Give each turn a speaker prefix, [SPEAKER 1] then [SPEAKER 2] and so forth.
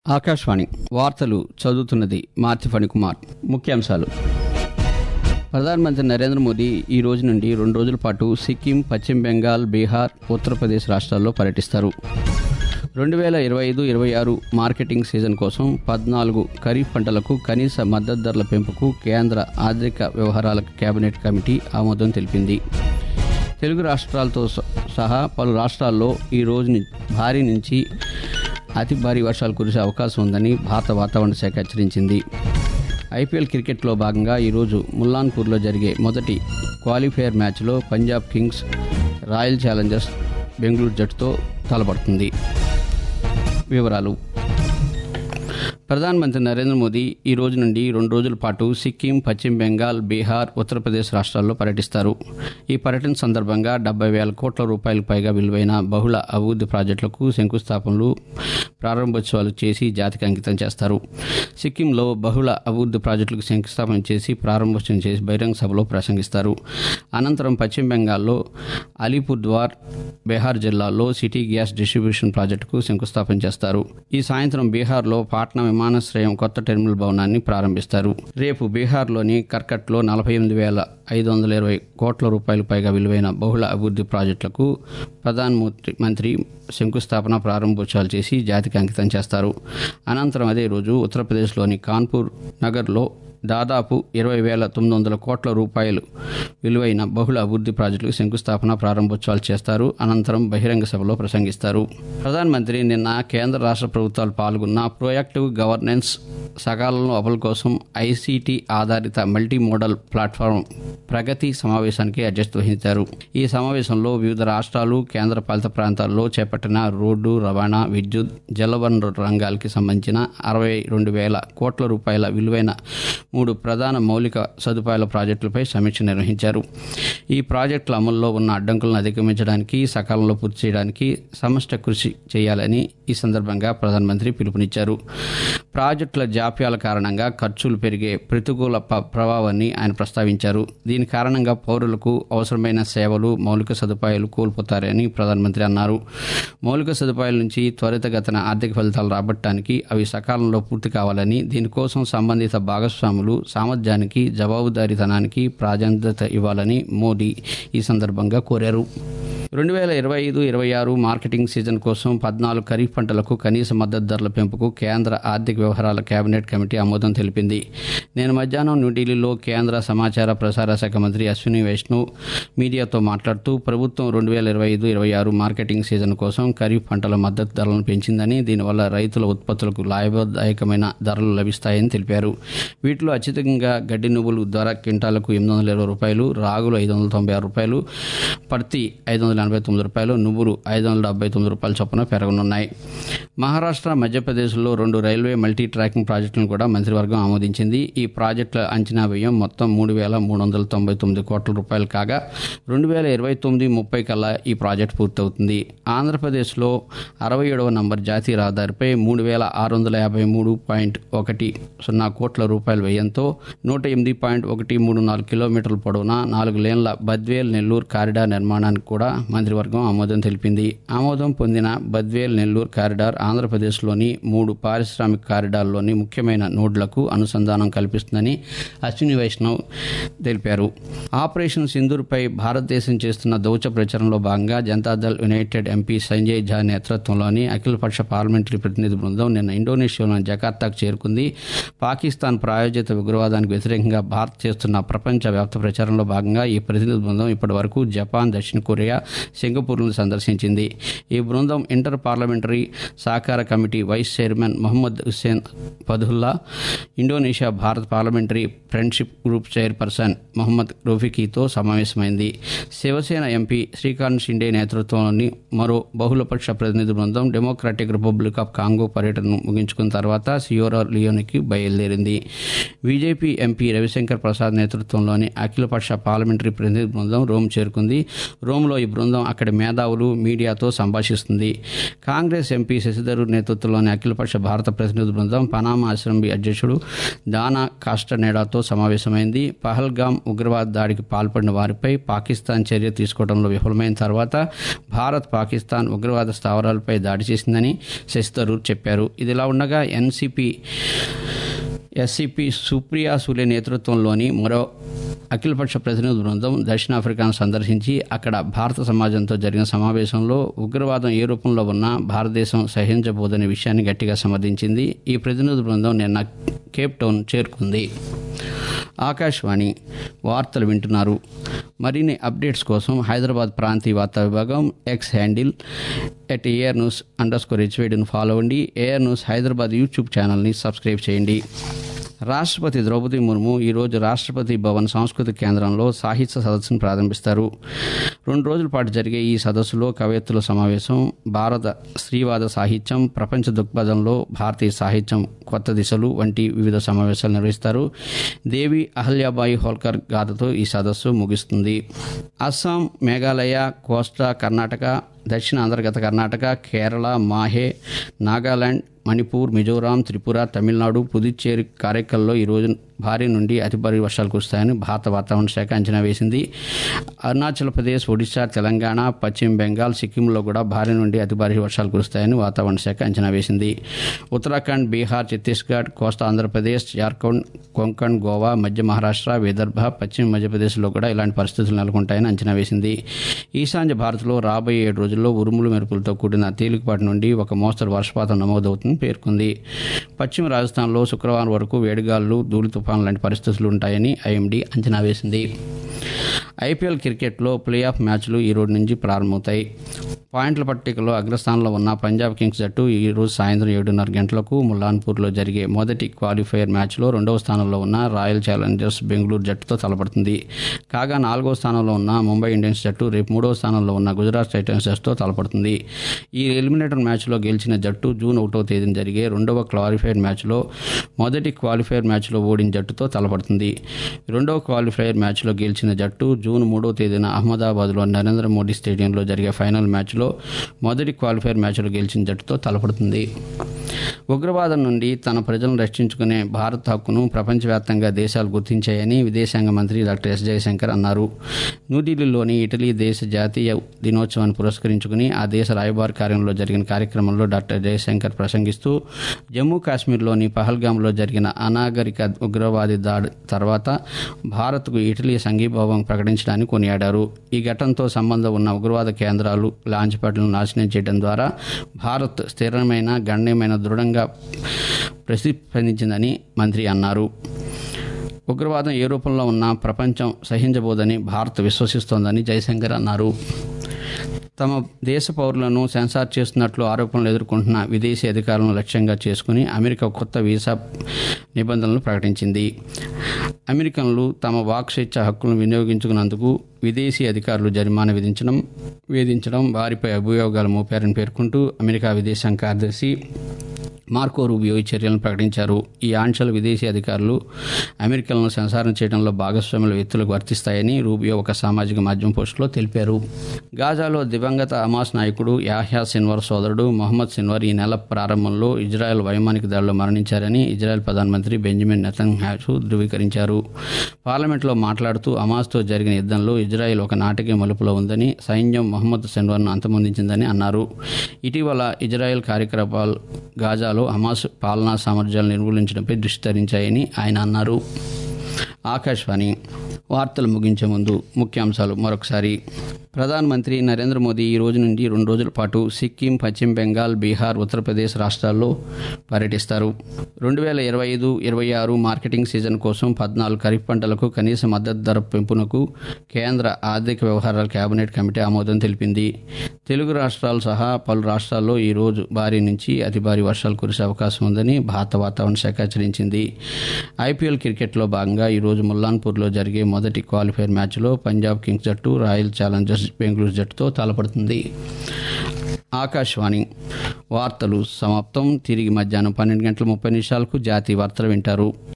[SPEAKER 1] ఆకాశవాణి వార్తలు చదువుతున్నది మార్తి ఫణికుమార్ ముఖ్యాంశాలు ప్రధానమంత్రి నరేంద్ర మోదీ ఈ రోజు నుండి రెండు రోజుల పాటు సిక్కిం పశ్చిమ బెంగాల్ బీహార్ ఉత్తరప్రదేశ్ రాష్ట్రాల్లో పర్యటిస్తారు రెండు వేల ఇరవై ఐదు ఇరవై ఆరు మార్కెటింగ్ సీజన్ కోసం పద్నాలుగు ఖరీఫ్ పంటలకు కనీస మద్దతు ధరల పెంపుకు కేంద్ర ఆర్థిక వ్యవహారాల కేబినెట్ కమిటీ ఆమోదం తెలిపింది తెలుగు రాష్ట్రాలతో స- సహా పలు రాష్ట్రాల్లో ఈ రోజు ని- భారీ నుంచి అతి భారీ వర్షాలు కురిసే అవకాశం ఉందని భారత వాతావరణ శాఖ హెచ్చరించింది ఐపీఎల్ క్రికెట్లో భాగంగా ఈరోజు ముల్లాన్పూర్లో జరిగే మొదటి క్వాలిఫైయర్ మ్యాచ్లో Punjab Kings Royal Challengers Bengaluru జట్టుతో తలపడుతుంది వివరాలు ప్రధానమంత్రి నరేంద్ర మోదీ ఈ రోజు నుండి రెండు రోజుల పాటు సిక్కిం పశ్చిమ బెంగాల్ బీహార్ ఉత్తరప్రదేశ్ రాష్ట్రాల్లో పర్యటిస్తారు ఈ పర్యటన సందర్భంగా డెబ్బై వేల కోట్ల రూపాయలకు పైగా విలువైన బహుళ అభివృద్ధి ప్రాజెక్టులకు శంకుస్థాపనలు ప్రారంభోత్సవాలు చేసి జాతికి అంకితం చేస్తారు సిక్కింలో బహుళ అభివృద్ధి ప్రాజెక్టులకు శంకుస్థాపన చేసి ప్రారంభోత్సవం చేసి బహిరంగ సభలో ప్రసంగిస్తారు అనంతరం పశ్చిమ బెంగాల్లో అలీపుర్ద్వార్ బీహార్ జిల్లాలో సిటీ గ్యాస్ డిస్ట్రిబ్యూషన్ ప్రాజెక్టుకు శంకుస్థాపన చేస్తారు ఈ సాయంత్రం బీహార్లో పాట్నా విమానాశ్రయం కొత్త టెర్మినల్ భవనాన్ని ప్రారంభిస్తారు రేపు బీహార్లోని కర్కట్లో నలభై ఎనిమిది వేల ఐదు వందల ఇరవై కోట్ల రూపాయలు పైగా విలువైన బహుళ అభివృద్ధి ప్రాజెక్టులకు ప్రధానమంత్రి మంత్రి శంకుస్థాపన ప్రారంభోత్సవాలు చేసి జాతికి అంకితం చేస్తారు అనంతరం అదే రోజు ఉత్తరప్రదేశ్లోని కాన్పూర్ నగర్లో దాదాపు ఇరవై వేల తొమ్మిది వందల కోట్ల రూపాయలు విలువైన బహుళ అభివృద్ధి ప్రాజెక్టులకు శంకుస్థాపన ప్రారంభోత్సవాలు చేస్తారు అనంతరం బహిరంగ సభలో ప్రసంగిస్తారు ప్రధానమంత్రి నిన్న కేంద్ర రాష్ట్ర ప్రభుత్వాలు పాల్గొన్న ప్రోయాక్టివ్ గవర్నెన్స్ సకాలంలో అమలు కోసం ఐసీటీ ఆధారిత మల్టీ మోడల్ ప్లాట్ఫామ్ ప్రగతి సమావేశానికి అధ్యక్షత వహించారు ఈ సమావేశంలో వివిధ రాష్ట్రాలు కేంద్ర పాలిత ప్రాంతాల్లో చేపట్టిన రోడ్డు రవాణా విద్యుత్ జలవనరు రంగాలకి సంబంధించిన అరవై రెండు వేల కోట్ల రూపాయల విలువైన మూడు ప్రధాన మౌలిక సదుపాయాల ప్రాజెక్టులపై సమీక్ష నిర్వహించారు ఈ ప్రాజెక్టుల అమల్లో ఉన్న అడ్డంకులను అధిగమించడానికి సకాలంలో పూర్తి చేయడానికి సమష్ట కృషి చేయాలని ఈ సందర్భంగా ప్రధానమంత్రి పిలుపునిచ్చారు ప్రాజెక్టుల జాప్యాల కారణంగా ఖర్చులు పెరిగే ప్రతికూల ప- ప్రభావాన్ని ఆయన ప్రస్తావించారు దీని కారణంగా పౌరులకు అవసరమైన సేవలు మౌలిక సదుపాయాలు కోల్పోతారని ప్రధానమంత్రి అన్నారు మౌలిక సదుపాయాల నుంచి త్వరితగతిన ఆర్థిక ఫలితాలు రాబట్టడానికి అవి సకాలంలో పూర్తి కావాలని దీనికోసం సంబంధిత భాగస్వాములు సామర్థ్యానికి జవాబుదారీతనానికి ప్రాధాన్యత ఇవ్వాలని మోదీ ఈ సందర్భంగా కోరారు రెండు వేల ఇరవై ఐదు ఇరవై ఆరు మార్కెటింగ్ సీజన్ కోసం పద్నాలుగు ఖరీఫ్ పంటలకు కనీస మద్దతు ధరల పెంపుకు కేంద్ర ఆర్థిక వ్యవహారాల కేబినెట్ కమిటీ ఆమోదం తెలిపింది నేను మధ్యాహ్నం న్యూఢిల్లీలో కేంద్ర సమాచార ప్రసార శాఖ మంత్రి అశ్విని వైష్ణవ్ మీడియాతో మాట్లాడుతూ ప్రభుత్వం రెండు వేల ఇరవై ఐదు ఇరవై ఆరు మార్కెటింగ్ సీజన్ కోసం ఖరీఫ్ పంటల మద్దతు ధరలను పెంచిందని దీనివల్ల రైతుల ఉత్పత్తులకు లాభదాయకమైన ధరలు లభిస్తాయని తెలిపారు వీటిలో అత్యధికంగా గడ్డి నువ్వులు ధర క్వింటాలకు ఎనిమిది వందల ఇరవై రూపాయలు రాగులు ఐదు వందల తొంభై ఆరు రూపాయలు పత్తి ఐదు వందల ఎనభై తొమ్మిది రూపాయలు నువ్వులు ఐదు వందల డెబ్బై తొమ్మిది రూపాయల చొప్పున పెరగనున్నాయి మహారాష్ట్ర మధ్యప్రదేశ్లో రెండు రైల్వే మల్టీ ట్రాకింగ్ ప్రాజెక్టులను కూడా మంత్రివర్గం ఆమోదించింది ఈ ప్రాజెక్టుల అంచనా వ్యయం మొత్తం మూడు వేల మూడు వందల తొంభై తొమ్మిది కోట్ల రూపాయలు కాగా రెండు వేల ఇరవై తొమ్మిది ముప్పై కల్లా ఈ ప్రాజెక్టు పూర్తవుతుంది ఆంధ్రప్రదేశ్లో అరవై ఏడవ నంబర్ జాతీయ రహదారిపై మూడు వేల ఆరు వందల యాభై మూడు పాయింట్ ఒకటి సున్నా కోట్ల రూపాయల వ్యయంతో నూట ఎనిమిది పాయింట్ ఒకటి మూడు నాలుగు కిలోమీటర్ల పొడవున నాలుగు లేన్ల బద్వేల్ నెల్లూరు కారిడార్ నిర్మాణానికి కూడా మంత్రివర్గం ఆమోదం తెలిపింది ఆమోదం పొందిన బద్వేల్ నెల్లూరు కారిడార్ ఆంధ్రప్రదేశ్లోని మూడు పారిశ్రామిక కారిడార్లోని ముఖ్యమైన నోడ్లకు అనుసంధానం కల్పిస్తుందని అశ్విని వైష్ణవ్ తెలిపారు ఆపరేషన్ సింధూర్పై భారతదేశం చేస్తున్న దౌత్య ప్రచారంలో భాగంగా జనతాదళ్ యునైటెడ్ ఎంపీ సంజయ్ ఝా నేతృత్వంలోని అఖిలపక్ష పార్లమెంటరీ ప్రతినిధి బృందం నిన్న ఇండోనేషియాలోని జకార్తాకు చేరుకుంది పాకిస్తాన్ ప్రాయోజిత ఉగ్రవాదానికి వ్యతిరేకంగా భారత్ చేస్తున్న ప్రపంచ వ్యాప్త ప్రచారంలో భాగంగా ఈ ప్రతినిధి బృందం ఇప్పటి వరకు జపాన్ దక్షిణ కొరియా సింగపూర్ను సందర్శించింది ఈ బృందం ఇంటర్ పార్లమెంటరీ సహకార committee vice chairman Mohammad Hussein Fadlullah Indonesia Bharat parliamentary friendship group chairperson Mohammad రఫీకీతో సమావేశమైంది శివసేన ఎంపీ శ్రీకాంత్ షిండే నేతృత్వంలోని మరో బహుళపక్ష ప్రతినిధి బృందం డెమోక్రాటిక్ రిపబ్లిక్ ఆఫ్ కాంగో పర్యటనను ముగించుకున్న తర్వాత సియోరా లియోనికి బయలుదేరింది బీజేపీ ఎంపీ రవిశంకర్ ప్రసాద్ నేతృత్వంలోని అఖిలపక్ష పార్లమెంటరీ ప్రతినిధి బృందం రోమ్ చేరుకుంది రోమ్లో ఈ బృందం బృందం అక్కడి మేధావులు మీడియాతో సంభాషిస్తుంది కాంగ్రెస్ ఎంపీ శశిధరూర్ నేతృత్వంలోని అఖిలపక్ష భారత ప్రతినిధి బృందం పనామా అసెంబ్లీ అధ్యక్షుడు దానా కాస్టనేడాతో సమావేశమైంది పహల్గామ్ ఉగ్రవాద దాడికి పాల్పడిన వారిపై పాకిస్తాన్ చర్య తీసుకోవడంలో విఫలమైన తర్వాత భారత్ పాకిస్తాన్ ఉగ్రవాద స్థావరాలపై దాడి చేసిందని శశిధరూర్ చెప్పారు ఇదిలా ఉండగా ఎన్సిపి ఎస్సిపి సుప్రియా సూలే నేతృత్వంలోని మరో అఖిలపక్ష ప్రతినిధి బృందం దక్షిణాఫ్రికాను సందర్శించి అక్కడ భారత సమాజంతో జరిగిన సమావేశంలో ఉగ్రవాదం ఏ రూపంలో ఉన్నా భారతదేశం సహించబోదనే విషయాన్ని గట్టిగా సమర్థించింది ఈ ప్రతినిధి బృందం నిన్న కేప్ టౌన్ చేరుకుంది ఆకాశవాణి వార్తలు వింటున్నారు మరిన్ని అప్డేట్స్ కోసం హైదరాబాద్ ప్రాంతీయ వార్తా విభాగం X handle at AR news underscore హెచ్వేడిని ఫాలో అవ్వండి ఏఆర్ న్యూస్ హైదరాబాద్ యూట్యూబ్ ఛానల్ని సబ్స్క్రైబ్ చేయండి రాష్ట్రపతి ద్రౌపది ముర్ము ఈరోజు రాష్ట్రపతి భవన్ సాంస్కృతిక కేంద్రంలో సాహిత్య సదస్సును ప్రారంభిస్తారు రెండు రోజుల పాటు జరిగే ఈ సదస్సులో కవయిత్రుల సమావేశం భారత స్త్రీవాద సాహిత్యం ప్రపంచ దృక్పథంలో భారతీయ సాహిత్యం కొత్త దిశలు వంటి వివిధ సమావేశాలు నిర్వహిస్తారు దేవి అహల్యాబాయి హోల్కర్ గాథతో ఈ సదస్సు ముగుస్తుంది అస్సాం మేఘాలయ కోస్టా కర్ణాటక దక్షిణ అంతర్గత కర్ణాటక కేరళ మాహే నాగాలాండ్ మణిపూర్ మిజోరాం త్రిపుర తమిళనాడు పుదుచ్చేరి కారైకల్లో ఈరోజు భారీ నుండి అతి భారీ వర్షాలు కురుస్తాయని భారత వాతావరణ శాఖ అంచనా వేసింది అరుణాచల్ ప్రదేశ్ ఒడిశా తెలంగాణ పశ్చిమ బెంగాల్ సిక్కింలో కూడా భారీ నుండి అతి భారీ వర్షాలు కురుస్తాయని వాతావరణ శాఖ అంచనా వేసింది ఉత్తరాఖండ్ బీహార్ ఛత్తీస్గఢ్ కోస్తా ఆంధ్రప్రదేశ్ జార్ఖండ్ కొంకణ్ గోవా మధ్య మహారాష్ట్ర విదర్భ పశ్చిమ మధ్యప్రదేశ్లో కూడా ఇలాంటి పరిస్థితులు నెలకొంటాయని అంచనా వేసింది ఈశాన్య భారత్లో రాబోయే ఏడు రోజుల్లో ఉరుములు మెరుపులతో కూడిన తేలికపాటి నుండి ఒక మోస్తరు వర్షపాతం నమోదవుతుందని పేర్కొంది పశ్చిమ రాజస్థాన్లో శుక్రవారం వరకు వేడిగాలు ధూళి తుఫాను లాంటి పరిస్థితులు ఉంటాయని ఐఎండీ అంచనా వేసింది ఐపీఎల్ క్రికెట్లో ప్లే ఆఫ్ మ్యాచ్లు ఈ రోజు నుంచి ప్రారంభమవుతాయి పాయింట్ల పట్టికలో అగ్రస్థానంలో ఉన్న పంజాబ్ కింగ్స్ జట్టు ఈ రోజు సాయంత్రం ఏడున్నర గంటలకు ముల్లాన్పూర్లో జరిగే మొదటి క్వాలిఫైయర్ మ్యాచ్లో రెండవ స్థానంలో ఉన్న రాయల్ ఛాలెంజర్స్ బెంగళూరు జట్టుతో తలపడుతుంది కాగా నాలుగో స్థానంలో ఉన్న ముంబై ఇండియన్స్ జట్టు రేపు మూడవ స్థానంలో ఉన్న గుజరాత్ టైటన్స్ జట్టుతో తలపడుతుంది ఈ ఎలిమినేటర్ మ్యాచ్లో గెలిచిన జట్టు జూన్ ఒకటో తేదీన జరిగే రెండవ క్వాలిఫైర్ మ్యాచ్లో మొదటి క్వాలిఫైర్ మ్యాచ్లో ఓడిన జట్టుతో తలపడుతుంది రెండవ క్వాలిఫైర్ మ్యాచ్లో గెలిచిన జట్టు జూన్ మూడో తేదీన అహ్మదాబాద్లో నరేంద్ర మోడీ స్టేడియంలో జరిగే ఫైనల్ మ్యాచ్లో మొదటి క్వాలిఫైర్ మ్యాచ్లో గెలిచిన జట్టుతో తలపడుతుంది ఉగ్రవాదం నుండి తన ప్రజలను రక్షించుకునే భారత్ హక్కును ప్రపంచవ్యాప్తంగా దేశాలు గుర్తించాయని విదేశాంగ మంత్రి డాక్టర్ ఎస్ జయశంకర్ అన్నారు న్యూఢిల్లీలోని ఇటలీ దేశ జాతీయ దినోత్సవాన్ని పురస్కరించుకుని ఆ దేశ రాయబార కార్యంలో జరిగిన కార్యక్రమంలో డాక్టర్ జయశంకర్ ప్రసంగిస్తూ జమ్మూ కాశ్మీర్లోని పహల్గామ్లో జరిగిన అనాగరిక ఉగ్రవాది దాడి తర్వాత భారత్కు ఇటలీ సంఘీభావం ప్రకటించడాన్ని కొనియాడారు ఈ ఘటనతో సంబంధం ఉన్న ఉగ్రవాద కేంద్రాలు లాంచ్ ప్యాడ్లను నాశనం చేయడం ద్వారా భారత్ స్థిరమైన గణనీయమైన దృఢంగా ప్రతిస్పందించిందని మంత్రి అన్నారు ఉగ్రవాదం ఏ రూపంలో ఉన్నా ప్రపంచం సహించబోదని భారత్ విశ్వసిస్తోందని జయశంకర్ అన్నారు తమ దేశ పౌరులను సెన్సార్ చేస్తున్నట్లు ఆరోపణలు ఎదుర్కొంటున్న విదేశీ అధికారులను లక్ష్యంగా చేసుకుని అమెరికా కొత్త వీసా నిబంధనలు ప్రకటించింది అమెరికన్లు తమ వాక్ స్వేచ్ఛ హక్కులను వినియోగించుకున్నందుకు విదేశీ అధికారులు జరిమానా విధించడం వేధించడం వారిపై అభియోగాలు మోపారని పేర్కొంటూ అమెరికా విదేశాంగ కార్యదర్శి మార్కో రూబియో ఈ చర్యలను ప్రకటించారు ఈ ఆంక్షలు విదేశీ అధికారులు అమెరికలను సంసారం చేయడంలో భాగస్వాముల వ్యక్తులకు వర్తిస్తాయని రూబియో ఒక సామాజిక మాధ్యమం పోస్టులో తెలిపారు గాజాలో దివంగత హమాస్ నాయకుడు యాహ్యా సిన్వర్ సోదరుడు మొహమ్మద్ సిన్వర్ ఈ నెల ప్రారంభంలో ఇజ్రాయెల్ వైమానిక దాడిలో మరణించారని ఇజ్రాయెల్ ప్రధానమంత్రి బెంజమిన్ నెతన్యాహు ధృవీకరించారు పార్లమెంట్లో మాట్లాడుతూ హమాస్తో జరిగిన యుద్ధంలో ఇజ్రాయెల్ ఒక నాటకీయ మలుపులో ఉందని సైన్యం మొహమ్మద్ సిన్వర్ను అంతమొందించిందని అన్నారు ఇటీవల ఇజ్రాయెల్ కార్యకలాపాలు గాజాలో హమాస్ పాలనా సామర్థ్యాలు నిర్మూలించడంపై దృష్టి సారించాయని ఆయన అన్నారు ఆకాశవాణి వార్తలు ముగించే ముందు ముఖ్యాంశాలు మరొకసారి ప్రధానమంత్రి నరేంద్ర మోదీ ఈ రోజు నుండి రెండు రోజుల పాటు సిక్కిం పశ్చిమ బెంగాల్ బీహార్ ఉత్తరప్రదేశ్ రాష్ట్రాల్లో పర్యటిస్తారు రెండు వేల ఇరవై ఐదు ఇరవై ఆరు మార్కెటింగ్ సీజన్ కోసం పద్నాలుగు ఖరీఫ్ పంటలకు కనీస మద్దతు ధర పెంపునకు కేంద్ర ఆర్థిక వ్యవహారాల కేబినెట్ కమిటీ ఆమోదం తెలిపింది తెలుగు రాష్ట్రాలు సహా పలు రాష్ట్రాల్లో ఈ రోజు భారీ నుంచి అతి భారీ వర్షాలు కురిసే అవకాశం ఉందని భారత వాతావరణ శాఖ హెచ్చరించింది ఐపీఎల్ క్రికెట్లో భాగంగా ఈరోజు ముల్లాన్పూర్లో జరిగే మొదటి క్వాలిఫైర్ మ్యాచ్లో పంజాబ్ కింగ్స్ జట్టు రాయల్ ఛాలెంజర్స్ బెంగళూరు జట్టుతో తలపడుతుంది ఆకాశవాణి వార్తలు సమాప్తం తిరిగి మధ్యాహ్నం పన్నెండు గంటల ముప్పై నిమిషాలకు జాతీయ వార్తలు వింటారు